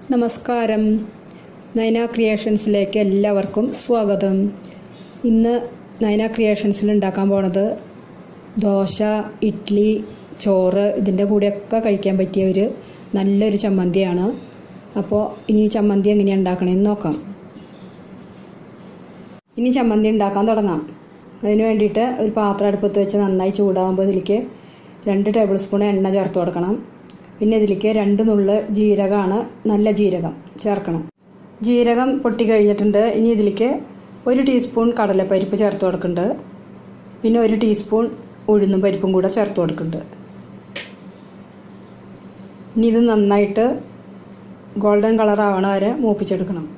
നമസ്കാരം നൈന ക്രിയേഷൻസിലേക്ക് എല്ലാവർക്കും സ്വാഗതം ഇന്ന് നൈന ക്രിയേഷൻസിൽ ഉണ്ടാക്കാൻ പോണത് ദോശ ഇഡ്ഡലി ചോറ് ഇതിൻ്റെ കൂടെയൊക്കെ കഴിക്കാൻ പറ്റിയ ഒരു നല്ലൊരു ചമ്മന്തിയാണ് അപ്പോൾ ഇനി ഈ ചമ്മന്തി എങ്ങനെയാണ് ഉണ്ടാക്കണമെന്ന് നോക്കാം ഇനി ചമ്മന്തി ഉണ്ടാക്കാൻ തുടങ്ങാം അതിന് വേണ്ടിയിട്ട് ഒരു പാത്രം അടുപ്പത്ത് വെച്ച് നന്നായി ചൂടാകുമ്പോൾ ഇതിലേക്ക് രണ്ട് ടേബിൾ സ്പൂൺ എണ്ണ ചേർത്ത് കൊടുക്കണം പിന്നെ ഇതിലേക്ക് രണ്ട് നുള്ള് ജീരകമാണ് നല്ല ജീരകം ചേർക്കണം ജീരകം പൊട്ടി കഴിഞ്ഞിട്ടുണ്ട് ഇനി ഇതിലേക്ക് ഒരു ടീസ്പൂൺ കടലപ്പരിപ്പ് ചേർത്ത് കൊടുക്കുന്നുണ്ട് പിന്നെ ഒരു ടീസ്പൂൺ ഉഴുന്നും പരിപ്പും കൂടെ ചേർത്ത് കൊടുക്കുന്നുണ്ട് ഇനി ഇത് നന്നായിട്ട് ഗോൾഡൻ കളർ ആവണ വരെ മൂപ്പിച്ചെടുക്കണം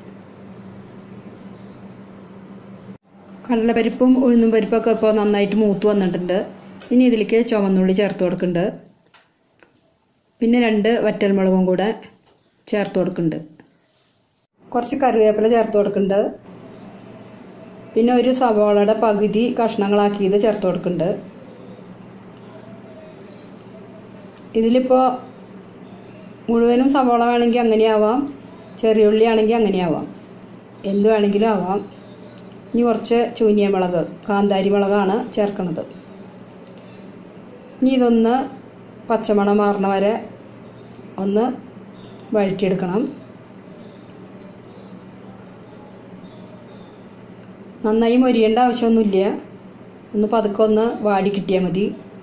കടലപ്പരിപ്പും ഉഴുന്നും പരിപ്പൊക്കെ ഇപ്പോൾ നന്നായിട്ട് മൂത്ത് വന്നിട്ടുണ്ട് ഇനി ഇതിലേക്ക് ചുവന്നുള്ളി ചേർത്ത് കൊടുക്കുന്നുണ്ട് പിന്നെ രണ്ട് വറ്റൽമുളകും കൂടെ ചേർത്ത് കൊടുക്കുന്നുണ്ട് കുറച്ച് കറിവേപ്പില ചേർത്ത് കൊടുക്കുന്നുണ്ട് പിന്നെ ഒരു സവാളയുടെ പകുതി കഷ്ണങ്ങളാക്കിയത് ചേർത്ത് കൊടുക്കുന്നുണ്ട് ഇതിലിപ്പോൾ മുഴുവനും സവാള വേണമെങ്കിൽ അങ്ങനെയാവാം ചെറിയ ഉള്ളി ആണെങ്കിൽ അങ്ങനെയാവാം എന്ത് വേണമെങ്കിലും ആവാം ഇനി കുറച്ച് ചൂനിയ മുളക് കാന്താരി മുളകാണ് ചേർക്കുന്നത് ഇനി ഇതൊന്ന് പച്ചമണം മാറണ വരെ ഒന്ന് വഴറ്റിയെടുക്കണം നന്നായി മൊരിയേണ്ട ആവശ്യമൊന്നുമില്ല ഒന്ന് പതുക്കെ ഒന്ന് വാടി കിട്ടിയാൽ മതി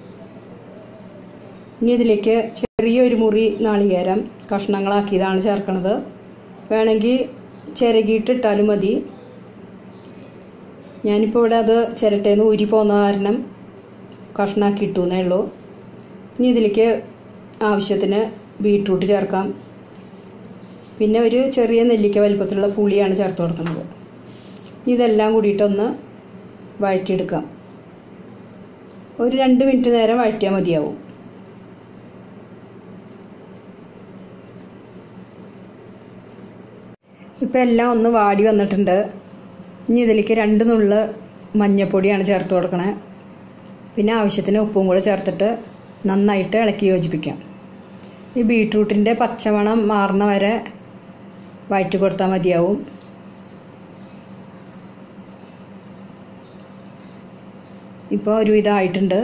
ഇനി ഇതിലേക്ക് ചെറിയൊരു മുറി നാളികേരം കഷ്ണങ്ങളാക്കിയതാണ് ചേർക്കണത് വേണമെങ്കിൽ ചിരകിയിട്ടിട്ടാലും മതി ഞാനിപ്പോൾ ഇവിടെ അത് ചിരട്ടേന്ന് ഊരി പോകുന്ന കാരണം കഷ്ണാക്കി ഇട്ടു എന്നേ ഉള്ളൂ ഇനി ഇതിലേക്ക് ആവശ്യത്തിന് ബീട്രൂട്ട് ചേർക്കാം പിന്നെ ഒരു ചെറിയ നെല്ലിക്ക വലിപ്പത്തിലുള്ള പുളിയാണ് ചേർത്ത് കൊടുക്കുന്നത് ഇതെല്ലാം കൂടിയിട്ടൊന്ന് വഴറ്റിയെടുക്കാം ഒരു രണ്ട് മിനിറ്റ് നേരം വഴറ്റിയാൽ മതിയാവും ഇപ്പം എല്ലാം ഒന്ന് വാടി വന്നിട്ടുണ്ട് ഇനി ഇതിലേക്ക് രണ്ട് നുള്ള് മഞ്ഞൾപ്പൊടിയാണ് ചേർത്ത് കൊടുക്കണേ പിന്നെ ആവശ്യത്തിന് ഉപ്പും കൂടെ ചേർത്തിട്ട് നന്നായിട്ട് ഇളക്കി യോജിപ്പിക്കാം ഈ ബീട്രൂട്ടിൻ്റെ പച്ചമണം മാറണ വരെ വഴറ്റി കൊടുത്താൽ മതിയാവും ഇപ്പോൾ ഒരുവിധം ആയിട്ടുണ്ട്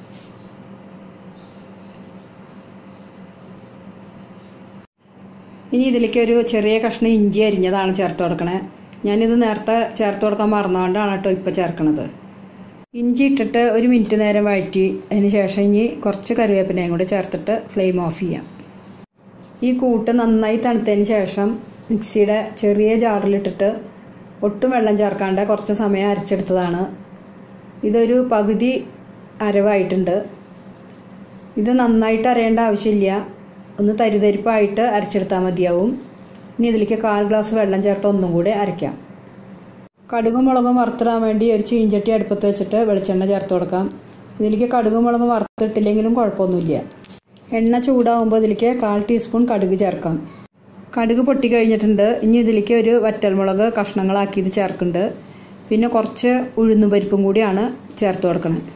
ഇനി ഇതിലേക്ക് ഒരു ചെറിയ കഷ്ണം ഇഞ്ചി അരിഞ്ഞതാണ് ചേർത്ത് കൊടുക്കണേ ഞാനിത് നേരത്തെ ചേർത്ത് കൊടുക്കാൻ മറന്നുകൊണ്ടാണ് കേട്ടോ ഇപ്പോൾ ചേർക്കണത് ഇഞ്ചി ഇട്ടിട്ട് ഒരു മിനിറ്റ് നേരം വഴറ്റി അതിന് ശേഷം ഇനി കുറച്ച് കറിവേപ്പിനയും കൂടി ചേർത്തിട്ട് ഫ്ലെയിം ഓഫ് ചെയ്യാം ഈ കൂട്ട് നന്നായി തണുത്തതിന് ശേഷം മിക്സിയുടെ ചെറിയ ജാറിലിട്ടിട്ട് ഒട്ടും വെള്ളം ചേർക്കാണ്ട് കുറച്ച് സമയം അരച്ചെടുത്തതാണ് ഇതൊരു പകുതി അരവായിട്ടുണ്ട് ഇത് നന്നായിട്ട് അരയേണ്ട ആവശ്യമില്ല ഒന്ന് തരിതരിപ്പായിട്ട് അരച്ചെടുത്താൽ മതിയാവും ഇനി ഇതിലേക്ക് കാൽ ഗ്ലാസ് വെള്ളം ചേർത്ത് ഒന്നും കൂടി അരയ്ക്കാം കടുകും മുളകും വറുത്തിടാൻ വേണ്ടി ഒരു ചീഞ്ചട്ടി അടുപ്പത്ത് വെച്ചിട്ട് വെളിച്ചെണ്ണ ചേർത്ത് കൊടുക്കാം ഇതിലേക്ക് കടുകും മുളകും വറുത്തിട്ടില്ലെങ്കിലും കുഴപ്പമൊന്നുമില്ല എണ്ണ ചൂടാകുമ്പോൾ ഇതിലേക്ക് കാൽ ടീസ്പൂൺ കടുക് ചേർക്കാം കടുക് പൊട്ടി കഴിഞ്ഞിട്ടുണ്ട് ഇനി ഇതിലേക്ക് ഒരു വറ്റൽമുളക് കഷ്ണങ്ങളാക്കിയത് ചേർക്കുന്നുണ്ട് പിന്നെ കുറച്ച് ഉഴുന്നും പരിപ്പും കൂടിയാണ് ചേർത്ത് കൊടുക്കുന്നത്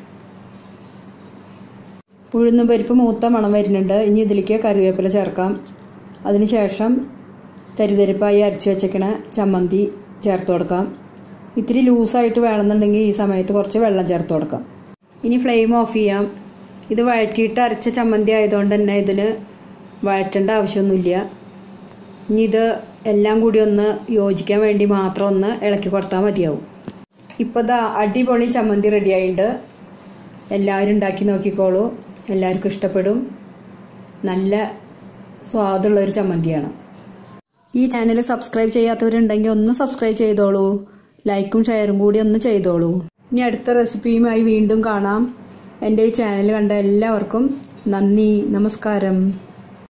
ഉഴുന്നും പരിപ്പ് മൂത്ത മണം വരുന്നുണ്ട് ഇനി ഇതിലേക്ക് കറിവേപ്പില ചേർക്കാം അതിനുശേഷം തരിതരിപ്പായി അരച്ച് വെച്ചേക്കണ ചമ്മന്തി ചേർത്ത് കൊടുക്കാം ഇത്തിരി ലൂസായിട്ട് വേണമെന്നുണ്ടെങ്കിൽ ഈ സമയത്ത് കുറച്ച് വെള്ളം ചേർത്ത് കൊടുക്കാം ഇനി ഫ്ലെയിം ഓഫ് ചെയ്യാം ഇത് വഴറ്റിയിട്ട് അരച്ച ചമ്മന്തി ആയതുകൊണ്ട് തന്നെ ഇതിന് വഴറ്റേണ്ട ആവശ്യമൊന്നുമില്ല ഇനി ഇത് എല്ലാം കൂടി ഒന്ന് യോജിക്കാൻ വേണ്ടി മാത്രം ഒന്ന് ഇളക്കി കൊടുത്താൽ മതിയാവും ഇപ്പോൾ ഇതാ അടിപൊളി ചമ്മന്തി റെഡി ആയിട്ടുണ്ട് എല്ലാവരും ഉണ്ടാക്കി നോക്കിക്കോളൂ എല്ലാവർക്കും ഇഷ്ടപ്പെടും നല്ല സ്വാദുള്ള ഒരു ചമ്മന്തിയാണ് ഈ ചാനൽ സബ്സ്ക്രൈബ് ചെയ്യാത്തവരുണ്ടെങ്കിൽ ഒന്ന് സബ്സ്ക്രൈബ് ചെയ്തോളൂ ലൈക്കും ഷെയറും കൂടി ഒന്ന് ചെയ്തോളൂ ഇനി അടുത്ത റെസിപ്പിയുമായി വീണ്ടും കാണാം എൻ്റെ ഈ ചാനൽ കണ്ട എല്ലാവർക്കും നന്ദി നമസ്കാരം